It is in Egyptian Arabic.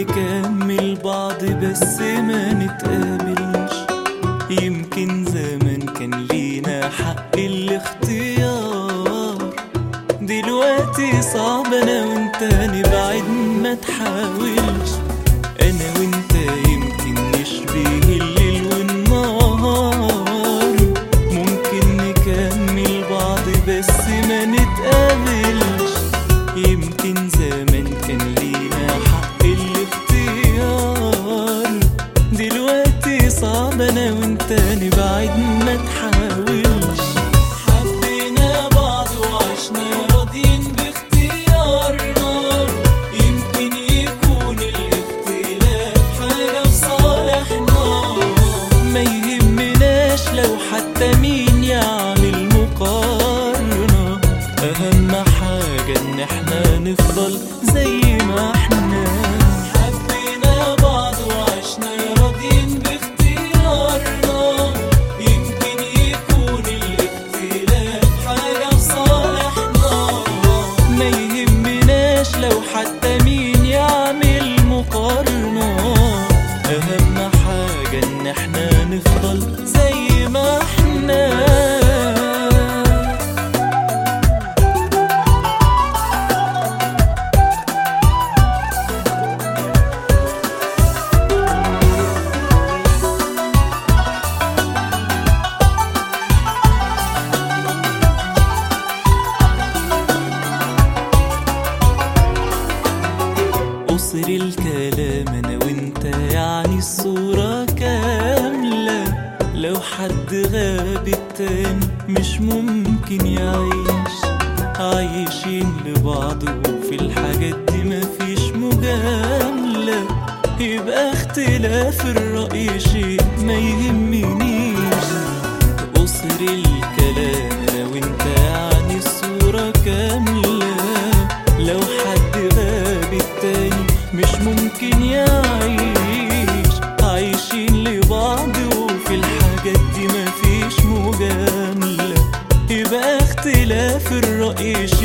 نكمل بعض بس ما نتقابلش يمكن زمان كان لينا حق الاختيار دلوقتي صعب انا وانت نبعد ما تحاولش انا وانت يمكن نشبه الليل والنهار ممكن نكمل بعض بس ما نتقابلش يمكن زمان كان لينا حق الاختيار دلوقتي صعب انا وانت نبعد ما تحاولش حبينا بعض وعشنا راضيين باختيارنا يمكن يكون الاختلاف حاجة في صالحنا ما يهمناش لو حتى مين يعمل مقارنة أهم حاجة إن احنا نفضل زي ما احنا حبينا بعض وعشنا راضيين باختيارنا يمكن يكون الاختلاف حاجة في صالحنا ما يهمناش لو حتى مين يعمل مقارنة أهم حاجة إن احنا نفضل زي ما احنا قصر الكلام انا وانت يعني الصورة كاملة لو حد غاب التاني مش ممكن يعيش عايشين لبعض وفي الحاجات دي مفيش مجاملة يبقى اختلاف الرأي شيء ما يهمنيش قصر الكلام انا وانت يعني الصورة كاملة لو حد غاب التاني مش ممكن يعيش عايشين لبعض وفي الحاجات دي مفيش مجاملة يبقى اختلاف الرأي